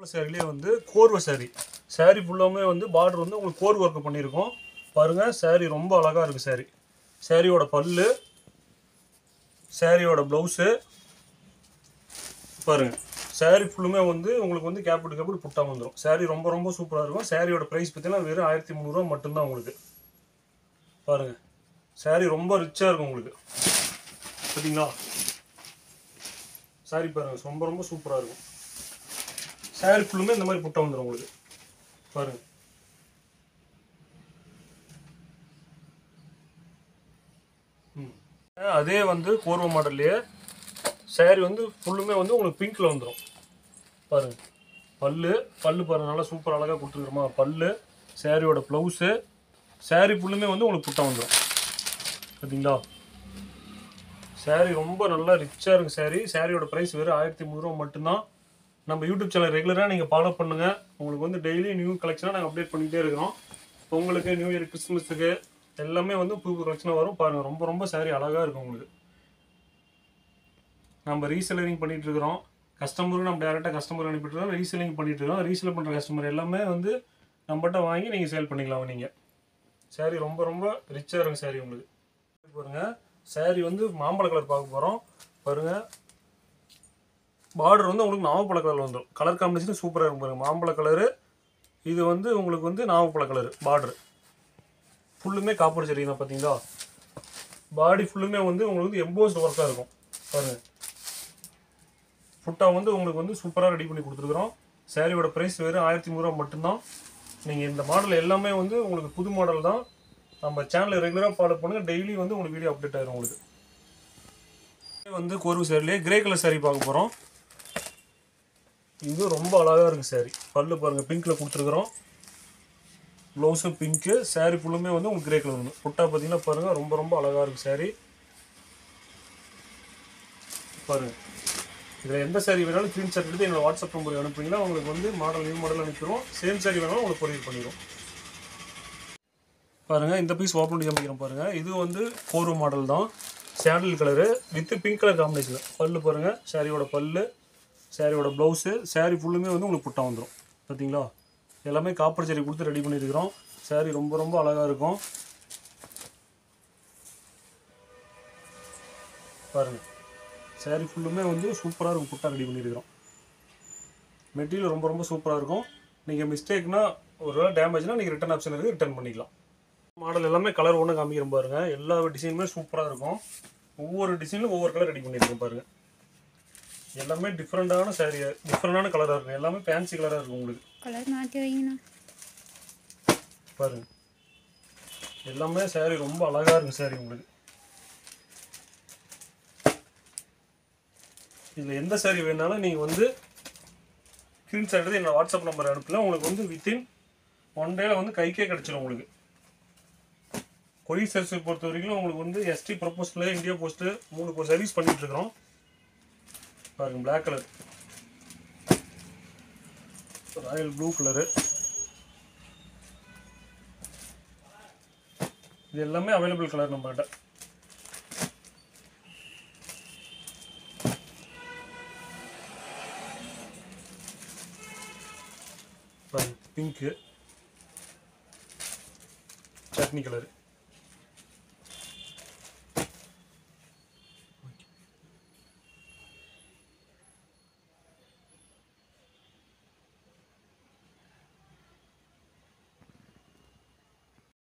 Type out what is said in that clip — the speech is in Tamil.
சாரிலேயே வந்து கோர்வை சாரி சாரி ஃபுல்லாமே வந்து பார்டர் வந்து உங்களுக்கு கோர் ஒர்க் பண்ணியிருக்கோம் பாருங்க சாரி ரொம்ப அழகாக இருக்குது சாரி சாரியோட பல்லு சாரியோட ப்ளவுஸு பாருங்க சாரி ஃபுல்லுமே வந்து உங்களுக்கு வந்து கேபிட் கேபிட் புட்டா வந்துடும் சாரி ரொம்ப ரொம்ப சூப்பராக இருக்கும் சாரியோட ப்ரைஸ் பார்த்தீங்கன்னா வெறும் ஆயிரத்தி முந்நூறுரூவா மட்டும்தான் உங்களுக்கு பாருங்க சாரி ரொம்ப ரிச்சாக இருக்கும் உங்களுக்கு பார்த்தீங்களா சாரி பாருங்க ரொம்ப ரொம்ப சூப்பராக இருக்கும் சாரி ஃபுல்லுமே இந்த மாதிரி புட்டா வந்துடும் உங்களுக்கு பாருங்க ம். அதே வந்து கோர்வ மாடல்லையே சாரி வந்து ஃபுல்லுமே வந்து உங்களுக்கு பிங்க்ல வந்துடும் பாருங்க பல்லு பல்லு பாருங்க நல்லா சூப்பர் அழகாக கொடுத்துருக்குறோமா பல்லு சாரியோட ப்ளவுஸு சாரி ஃபுல்லுமே வந்து உங்களுக்கு புட்டா வந்துடும் பார்த்தீங்களா சாரி ரொம்ப நல்லா ரிச்சாக இருக்குது சாரி சாரியோட ப்ரைஸ் வெறும் ஆயிரத்தி முந்நூறுவா மட்டும்தான் நம்ம யூடியூப் சேனல் ரெகுலராக நீங்கள் ஃபாலோ பண்ணுங்கள் உங்களுக்கு வந்து டெய்லி நியூ கலெக்ஷனாக நாங்கள் அப்டேட் பண்ணிகிட்டே இருக்கிறோம் பொங்கலுக்கு நியூ இயர் கிறிஸ்மஸுக்கு எல்லாமே வந்து புது புது கலெக்ஷனாக வரும் பாருங்கள் ரொம்ப ரொம்ப சாரி அழகாக இருக்கும் உங்களுக்கு நம்ம ரீசெலரிங் பண்ணிட்டு இருக்கிறோம் கஸ்டமருக்கு நம்ம டேரெக்டாக கஸ்டமர் அனுப்பிட்டு இருக்கோம் ரீசெல்லிங் பண்ணிட்டு இருக்கோம் ரீசேல் பண்ணுற கஸ்டமர் எல்லாமே வந்து நம்மகிட்ட வாங்கி நீங்கள் சேல் பண்ணிக்கலாம் நீங்கள் சாரி ரொம்ப ரொம்ப ரிச்சாக இருக்கும் சாரி உங்களுக்கு பாருங்க சாரி வந்து மாம்பழ கலர் பார்க்க போகிறோம் பாருங்க பார்டர் வந்து உங்களுக்கு நாவப்பழ கலர் வந்துடும் கலர் காம்பினேஷன் சூப்பராக இருக்கும் பாருங்க மாம்பழ கலரு இது வந்து உங்களுக்கு வந்து நாவப்பழ கலர் பார்டர் ஃபுல்லுமே காப்பர் செடி தான் பார்த்தீங்களா பாடி ஃபுல்லுமே வந்து உங்களுக்கு வந்து எம்போஸ்ட் ஒர்க்காக இருக்கும் பாருங்க ஃபுட்டா வந்து உங்களுக்கு வந்து சூப்பராக ரெடி பண்ணி கொடுத்துருக்குறோம் சாரியோட ப்ரைஸ் வெறும் ஆயிரத்தி முந்நூறுவா மட்டும்தான் நீங்கள் இந்த மாடல் எல்லாமே வந்து உங்களுக்கு புது மாடல் தான் நம்ம சேனலை ரெகுலராக ஃபாலோ பண்ணுங்கள் டெய்லி வந்து உங்களுக்கு வீடியோ அப்டேட் ஆயிரும் உங்களுக்கு இது வந்து கோர்வு சாரிலேயே கிரே கலர் saree பார்க்க போகிறோம் இது ரொம்ப அழகாக இருக்குது saree பல்லு பாருங்கள் பிங்க்கில் கொடுத்துருக்குறோம் ப்ளவுஸும் பிங்க்கு saree ஃபுல்லுமே வந்து உங்களுக்கு கிரே கலர் வந்து புட்டா பார்த்தீங்கன்னா பாருங்கள் ரொம்ப ரொம்ப அழகாக இருக்குது saree பாருங்கள் இதில் எந்த saree வேணாலும் ஸ்க்ரீன்ஷாட் எடுத்து என்னோட வாட்ஸ்அப் நம்பருக்கு அனுப்புனீங்கன்னா உங்களுக்கு வந்து மாடல் நியூ மாடல் அனுப்பிடுவோம் சேம் saree வேணாலும் உங்களுக்கு கொரியர் பண்ணிடுவோம் பாருங்க இந்த பீஸ் ஓப்பன் பண்ணி காமிக்கிறேன் பாருங்க இது வந்து கோரு மாடல் தான் sandal colour with pink colour combination பல்லு பாருங்க சாரியோட பல்லு சாரியோட ப்ளவுஸு சாரி ஃபுல்லுமே வந்து உங்களுக்கு புட்டா வந்துடும் பார்த்தீங்களா எல்லாமே காப்பர் சாரி கொடுத்து ரெடி பண்ணியிருக்கிறோம் சாரி ரொம்ப ரொம்ப அழகாக இருக்கும் பாருங்க சாரி ஃபுல்லுமே வந்து சூப்பராக இருக்கும் புட்டா ரெடி பண்ணியிருக்கிறோம் மெட்டீரியல் ரொம்ப ரொம்ப சூப்பராக இருக்கும் நீங்கள் மிஸ்டேக்னா ஒரு வேளை டேமேஜ்னா நீங்கள் ரிட்டர்ன் ஆப்ஷன் இருக்குது ரிட்டர்ன் பண்ணிக்கலாம் மாடல் எல்லாமே கலர் ஒன்று காமிக்கிறேன் பாருங்க எல்லா டிசைனுமே சூப்பராக இருக்கும் ஒவ்வொரு டிசைனும் ஒவ்வொரு கலர் ரெடி பண்ணியிருக்கேன் பாருங்க எல்லாமே டிஃப்ரெண்டான சாரீ டிஃப்ரெண்டான கலராக இருக்கும் எல்லாமே ஃபேன்சி கலராக இருக்கும் உங்களுக்கு கலர் மாற்றி வைங்கண்ணா பாருங்க எல்லாமே சாரீ ரொம்ப அழகாக இருக்கும் சாரீ உங்களுக்கு இதில் எந்த சாரீ வேணாலும் நீங்கள் வந்து ஸ்க்ரீன்ஷாட் எடுத்து என்னோட வாட்ஸ்அப் நம்பர் அனுப்பலாம் உங்களுக்கு வந்து வித்தின் ஒன் டேல வந்து கைக்கே கிடச்சிடும் உங்களுக்கு கொரியர் சர்வீஸ் பொறுத்த வரைக்கும் உங்களுக்கு வந்து எஸ்டி ப்ரொபோஸ்டில் இந்தியா போஸ்ட்டு மூணு சர்வீஸ் பண்ணிட்டு இருக்கிறோம் பாருங்க black colour royal blue colour இது எல்லாமே அவைலபிள் கலர் நம்மகிட்ட பிங்க்கு சட்னி கலரு